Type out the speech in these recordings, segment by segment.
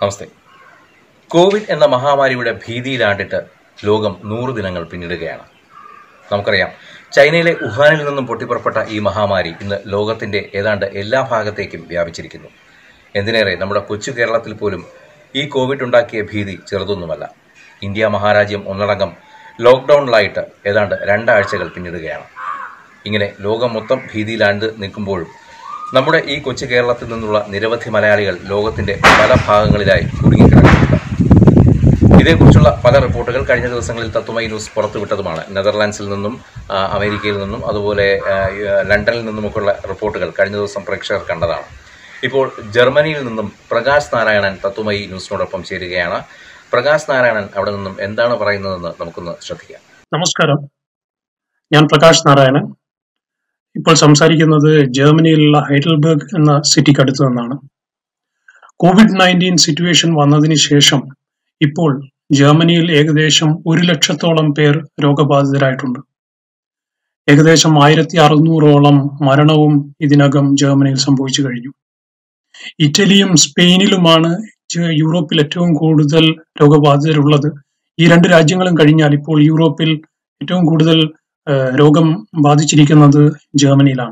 നമസ്തേ Covid എന്ന മഹാമാരിയുടെ ഭീതിയിലാണ്ടിട്ട് ലോകം നൂറ് ദിനങ്ങൾ പിന്നിടുകയാണ് നമുക്കറിയാം ചൈനയിലെ വുഹാനിൽ നിന്നും പൊട്ടിപ്പുറപ്പെട്ട ഈ മഹാമാരി ഇന്ന് ലോകത്തിന്റെ ഏതാണ്ട് എല്ലാ ഭാഗത്തേക്കും വ്യാപിച്ചിരിക്കുന്നു എന്തിനേറെ നമ്മുടെ കൊച്ചു കേരളത്തിൽ പോലും ഈ കോവിഡ് ഉണ്ടാക്കിയ ഭീതി ചെറുതൊന്നുമല്ല ഇന്ത്യ മഹാരാജ്യം ഒന്നടങ്കം ലോക്ക്ഡൌണിലായിട്ട് ഏതാണ്ട് രണ്ടാഴ്ചകൾ പിന്നിടുകയാണ് ഇങ്ങനെ ലോകം മൊത്തം ഭീതിയിലാണ്ട് നിൽക്കുമ്പോഴും നമ്മുടെ ഈ കൊച്ചു കേരളത്തിൽ നിന്നുള്ള നിരവധി മലയാളികൾ ലോകത്തിന്റെ പല ഭാഗങ്ങളിലായി കുടുങ്ങിക്കിടക്കുന്നുണ്ട് ഇതേക്കുറിച്ചുള്ള പല റിപ്പോർട്ടുകൾ കഴിഞ്ഞ ദിവസങ്ങളിൽ തത്വമൈ ന്യൂസ് പുറത്തുവിട്ടതുമാണ് നെതർലാൻഡ്സിൽ നിന്നും ആ, അമേരിക്കയിൽ നിന്നും അതുപോലെ ആ, ലണ്ടനിൽ നിന്നുമൊക്കെയുള്ള റിപ്പോർട്ടുകൾ കഴിഞ്ഞ ദിവസം പ്രേക്ഷകർ കണ്ടതാണ് ഇപ്പോൾ ജർമ്മനിയിൽ നിന്നും പ്രകാശ് നാരായണൻ തത്വമയി ന്യൂസിനോടൊപ്പം ചേരുകയാണ് പ്രകാശ് നാരായണൻ അവിടെ നിന്നും എന്താണ് പറയുന്നതെന്ന് നമുക്കൊന്ന് ശ്രദ്ധിക്കാം നമസ്കാരം ഞാൻ പ്രകാശ് നാരായണൻ ഇപ്പോൾ സംസാരിക്കുന്നത് ജർമ്മനിയിലുള്ള ഹൈഡൽബർഗ് എന്ന സിറ്റിക്ക് അടുത്ത് നിന്നാണ് കോവിഡ് നയൻറ്റീൻ സിറ്റുവേഷൻ വന്നതിന് ശേഷം ഇപ്പോൾ ജർമ്മനിയിൽ ഏകദേശം ഒരു ലക്ഷത്തോളം പേർ രോഗബാധിതരായിട്ടുണ്ട് ഏകദേശം ആയിരത്തി അറുന്നൂറോളം മരണവും ഇതിനകം ജർമ്മനിയിൽ സംഭവിച്ചു കഴിഞ്ഞു ഇറ്റലിയും സ്പെയിനിലുമാണ് ജ- യൂറോപ്പിൽ ഏറ്റവും കൂടുതൽ രോഗബാധിതരുള്ളത് ഈ രണ്ട് രാജ്യങ്ങളും കഴിഞ്ഞാൽ ഇപ്പോൾ യൂറോപ്പിൽ ഏറ്റവും കൂടുതൽ ആ, രോഗം ബാധിച്ചിരിക്കുന്നത് ജർമ്മനിയിലാണ്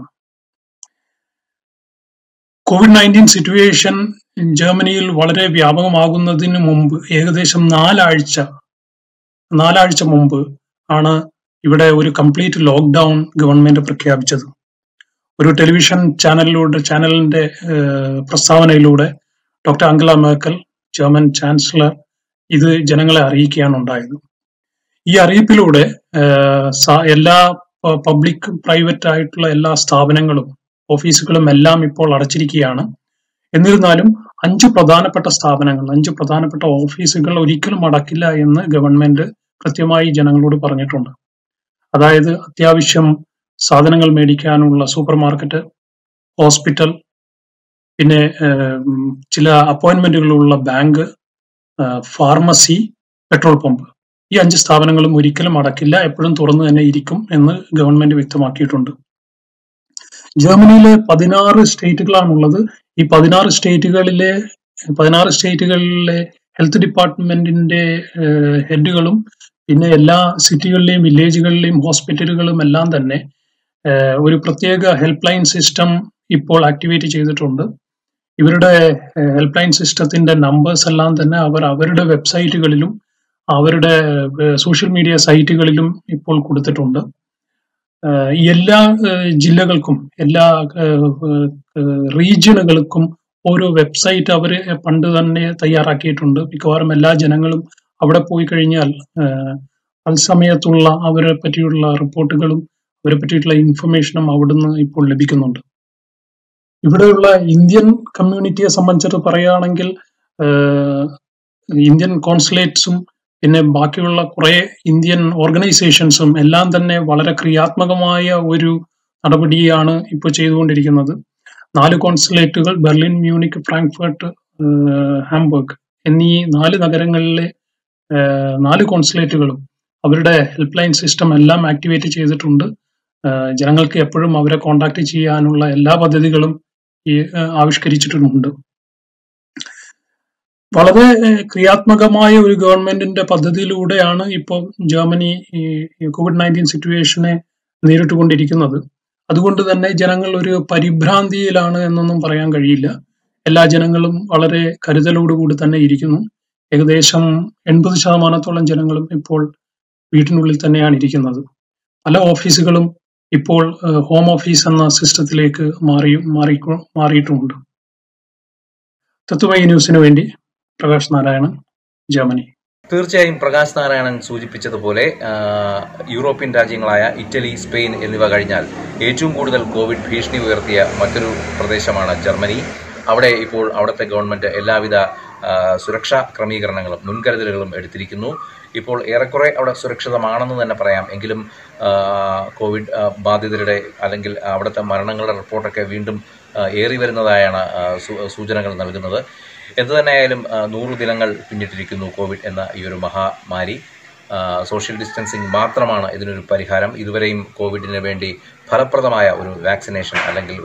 കോവിഡ് നയൻറ്റീൻ സിറ്റുവേഷൻ ജർമ്മനിയിൽ വളരെ വ്യാപകമാകുന്നതിന് മുമ്പ് ഏകദേശം നാലാഴ്ച നാലാഴ്ച മുമ്പ് ആണ് ഇവിടെ ഒരു കംപ്ലീറ്റ് ലോക്ക്ഡൌൺ ഗവൺമെന്റ് പ്രഖ്യാപിച്ചത് ഒരു ടെലിവിഷൻ ചാനലിലൂടെ ചാനലിന്റെ ഏഹ്, പ്രസ്താവനയിലൂടെ doctor Angela Merkel German chancellor ഇത് ജനങ്ങളെ അറിയിക്കുകയാണ് ഉണ്ടായത് ഈ അറിയിപ്പിലൂടെ ഏഹ്, സ- എല്ലാ പബ്ലിക് പ്രൈവറ്റ് ആയിട്ടുള്ള എല്ലാ സ്ഥാപനങ്ങളും ഓഫീസുകളും എല്ലാം ഇപ്പോൾ അടച്ചിരിക്കുകയാണ് എന്നിരുന്നാലും അഞ്ച് പ്രധാനപ്പെട്ട സ്ഥാപനങ്ങൾ അഞ്ച് പ്രധാനപ്പെട്ട ഓഫീസുകൾ ഒരിക്കലും അടക്കില്ല എന്ന് ഗവൺമെന്റ് കൃത്യമായി ജനങ്ങളോട് പറഞ്ഞിട്ടുണ്ട് അതായത് അത്യാവശ്യം സാധനങ്ങൾ മേടിക്കാനുള്ള സൂപ്പർ മാർക്കറ്റ് ഹോസ്പിറ്റൽ പിന്നെ ഏഹ്, ഉം, ചില അപ്പോയിന്റ്മെന്റുകളുള്ള ബാങ്ക് ഏഹ്, ഫാർമസി പെട്രോൾ പമ്പ് ഈ അഞ്ച് സ്ഥാപനങ്ങളും ഒരിക്കലും അടക്കില്ല എപ്പോഴും തുറന്നു തന്നെ ഇരിക്കും എന്ന് ഗവൺമെന്റ് വ്യക്തമാക്കിയിട്ടുണ്ട് ജർമ്മനിയിലെ പതിനാറ് സ്റ്റേറ്റുകളാണുള്ളത് ഈ പതിനാറ് സ്റ്റേറ്റുകളിലെ പതിനാറ് സ്റ്റേറ്റുകളിലെ ഹെൽത്ത് ഡിപ്പാർട്ട്മെന്റിന്റെ ഏഹ്, ഹെഡുകളും പിന്നെ എല്ലാ സിറ്റികളിലെയും വില്ലേജുകളിലെയും ഹോസ്പിറ്റലുകളും എല്ലാം തന്നെ ഏഹ്, ഒരു പ്രത്യേക ഹെൽപ്പ് ലൈൻ സിസ്റ്റം ഇപ്പോൾ ആക്ടിവേറ്റ് ചെയ്തിട്ടുണ്ട് ഇവരുടെ ഹെൽപ്പ് ലൈൻ സിസ്റ്റത്തിന്റെ നമ്പേഴ്സ് എല്ലാം തന്നെ അവർ അവരുടെ വെബ്സൈറ്റുകളിലും അവരുടെ സോഷ്യൽ മീഡിയ സൈറ്റുകളിലും ഇപ്പോൾ കൊടുത്തിട്ടുണ്ട് ഏഹ് ഈ എല്ലാ ഏഹ് ജില്ലകൾക്കും എല്ലാ റീജിയനുകൾക്കും ഓരോ വെബ്സൈറ്റ് അവർ പണ്ട് തന്നെ തയ്യാറാക്കിയിട്ടുണ്ട് മിക്കവാറും എല്ലാ ജനങ്ങളും അവിടെ പോയി കഴിഞ്ഞാൽ ഏഹ് തത്സമയത്തുള്ള അവരെ പറ്റിയുള്ള റിപ്പോർട്ടുകളും അവരെ പറ്റിയിട്ടുള്ള ഇൻഫർമേഷനും അവിടുന്ന് ഇപ്പോൾ ലഭിക്കുന്നുണ്ട് ഇവിടെയുള്ള ഇന്ത്യൻ കമ്മ്യൂണിറ്റിയെ സംബന്ധിച്ചിട്ട് പറയുകയാണെങ്കിൽ ഏഹ് ഇന്ത്യൻ കോൺസുലേറ്റ്സും പിന്നെ ബാക്കിയുള്ള കുറെ ഇന്ത്യൻ ഓർഗനൈസേഷൻസും എല്ലാം തന്നെ വളരെ ക്രിയാത്മകമായ ഒരു നടപടിയാണ് ഇപ്പോൾ ചെയ്തുകൊണ്ടിരിക്കുന്നത് നാല് കോൺസുലേറ്റുകൾ ബെർലിൻ മ്യൂണിക് ഫ്രാങ്ക്ഫർട്ട് ഏഹ് ഹാംബർഗ് എന്നീ നാല് നഗരങ്ങളിലെ ഏഹ് നാല് കോൺസുലേറ്റുകളും അവരുടെ ഹെൽപ്പ് ലൈൻ സിസ്റ്റം എല്ലാം ആക്ടിവേറ്റ് ചെയ്തിട്ടുണ്ട് ഏഹ് ജനങ്ങൾക്ക് എപ്പോഴും അവരെ കോൺടാക്ട് ചെയ്യാനുള്ള എല്ലാ പദ്ധതികളും ഈ ഏഹ് ആവിഷ്കരിച്ചിട്ടുമുണ്ട് വളരെ ഏഹ്, ക്രിയാത്മകമായ ഒരു ഗവൺമെന്റിന്റെ പദ്ധതിയിലൂടെയാണ് ഇപ്പോൾ ജർമ്മനി ഈ ഈ കോവിഡ് നയൻറ്റീൻ സിറ്റുവേഷനെ നേരിട്ടുകൊണ്ടിരിക്കുന്നത് അതുകൊണ്ട് തന്നെ ജനങ്ങൾ ഒരു പരിഭ്രാന്തിയിലാണ് എന്നൊന്നും പറയാൻ കഴിയില്ല എല്ലാ ജനങ്ങളും വളരെ കരുതലോടുകൂടി തന്നെ ഇരിക്കുന്നു ഏകദേശം എൺപത് ശതമാനത്തോളം ജനങ്ങളും ഇപ്പോൾ വീട്ടിനുള്ളിൽ തന്നെയാണ് ഇരിക്കുന്നത് പല ഓഫീസുകളും ഇപ്പോൾ ഏഹ്, ഹോം ഓഫീസ് എന്ന സിസ്റ്റത്തിലേക്ക് മാറി മാറി മാറിയിട്ടുമുണ്ട് തത്വമയി ന്യൂസിനു വേണ്ടി പ്രകാശ് നാരായണൻ ജർമ്മനി തീർച്ചയായും പ്രകാശ് നാരായണൻ സൂചിപ്പിച്ചതുപോലെ ആ, യൂറോപ്യൻ രാജ്യങ്ങളായ ഇറ്റലി സ്പെയിൻ എന്നിവ കഴിഞ്ഞാൽ ഏറ്റവും കൂടുതൽ കോവിഡ് ഭീഷണി ഉയർത്തിയ മറ്റൊരു പ്രദേശമാണ് ജർമ്മനി അവിടെ ഇപ്പോൾ അവിടുത്തെ ഗവൺമെന്റ് എല്ലാവിധ ആ, സുരക്ഷാ ക്രമീകരണങ്ങളും മുൻകരുതലുകളും എടുത്തിരിക്കുന്നു ഇപ്പോൾ ഏറെക്കുറെ അവിടെ സുരക്ഷിതമാണെന്ന് തന്നെ പറയാം എങ്കിലും ആ, കോവിഡ് ആ, ബാധിതരുടെ അല്ലെങ്കിൽ അവിടുത്തെ മരണങ്ങളുടെ റിപ്പോർട്ടൊക്കെ വീണ്ടും ആ, ഏറി വരുന്നതായാണ് ആ, സൂ- സൂചനകൾ നൽകുന്നത് എന്തു തന്നെയായാലും ആ, നൂറ് ദിനങ്ങൾ പിന്നിട്ടിരിക്കുന്നു കോവിഡ് എന്ന ഈ ഒരു മഹാമാരി ആ, സോഷ്യൽ ഡിസ്റ്റൻസിങ് മാത്രമാണ് ഇതിനൊരു പരിഹാരം ഇതുവരെയും കോവിഡിന് വേണ്ടി ഫലപ്രദമായ ഒരു വാക്സിനേഷൻ അല്ലെങ്കിൽ ഒരു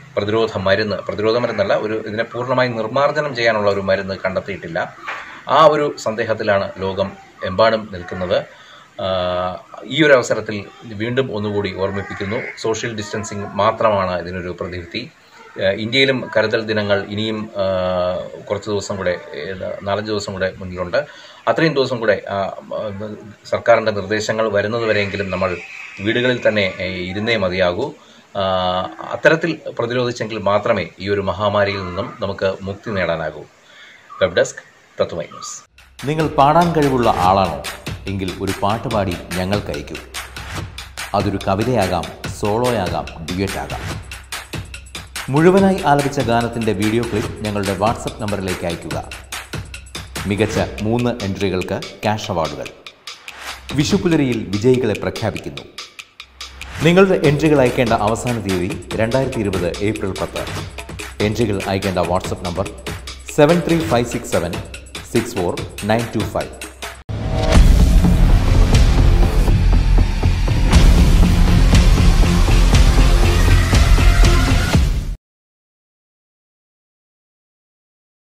പ്രതിരോധ മരുന്ന് പ്രതിരോധ മരുന്നല്ല ഒരു ഇതിനെ പൂർണ്ണമായി നിർമ്മാർജ്ജനം ചെയ്യാനുള്ള ഒരു മരുന്ന് കണ്ടെത്തിയിട്ടില്ല ആ ഒരു സന്ദേഹത്തിലാണ് ലോകം എമ്പാടും നിൽക്കുന്നത് ആഹ് ഈ ഒരു അവസരത്തിൽ വീണ്ടും ഒന്നുകൂടി ഓർമ്മിപ്പിക്കുന്നു സോഷ്യൽ ഡിസ്റ്റൻസിങ് മാത്രമാണ് ഇതിനൊരു പ്രതിവിധി ആഹ് ഇന്ത്യയിലും കരുതൽ ദിനങ്ങൾ ഇനിയും ആഹ് കുറച്ച് ദിവസം കൂടെ ഏത് നാലഞ്ച് ദിവസം കൂടെ മുന്നിലുണ്ട് അത്രയും ദിവസം കൂടെ ആഹ് സർക്കാരിൻ്റെ നിർദ്ദേശങ്ങൾ വരുന്നതുവരെയെങ്കിലും നമ്മൾ വീടുകളിൽ തന്നെ ഏഹ് ഇരുന്നേ മതിയാകൂ ആഹ് അത്തരത്തിൽ പ്രതിരോധിച്ചെങ്കിൽ മാത്രമേ ഈ ഒരു മഹാമാരിയിൽ നിന്നും നമുക്ക് മുക്തി നേടാനാകൂ വെബ് ഡെസ്ക് തത്വമൈ ന്യൂസ് നിങ്ങൾ പാടാൻ കഴിവുള്ള ആളാണോ എങ്കിൽ ഒരു പാട്ട് പാടി ഞങ്ങൾക്ക് അയക്കൂ അതൊരു കവിതയാകാം സോളോയാകാം ഡ്യുവറ്റ് ആകാം മുഴുവനായി ആലപിച്ച ഗാനത്തിൻ്റെ വീഡിയോ ക്ലിപ്പ് ഞങ്ങളുടെ വാട്സപ്പ് നമ്പറിലേക്ക് അയയ്ക്കുക മികച്ച മൂന്ന് എൻട്രികൾക്ക് ക്യാഷ് അവാർഡുകൾ വിഷുപ്പുലരിയിൽ വിജയികളെ പ്രഖ്യാപിക്കുന്നു നിങ്ങളുടെ എൻട്രികൾ അയക്കേണ്ട അവസാന തീയതി രണ്ടായിരത്തി ഇരുപത് ഏപ്രിൽ പത്ത് എൻട്രികൾ അയക്കേണ്ട WhatsApp number seven three five six seven six four nine two five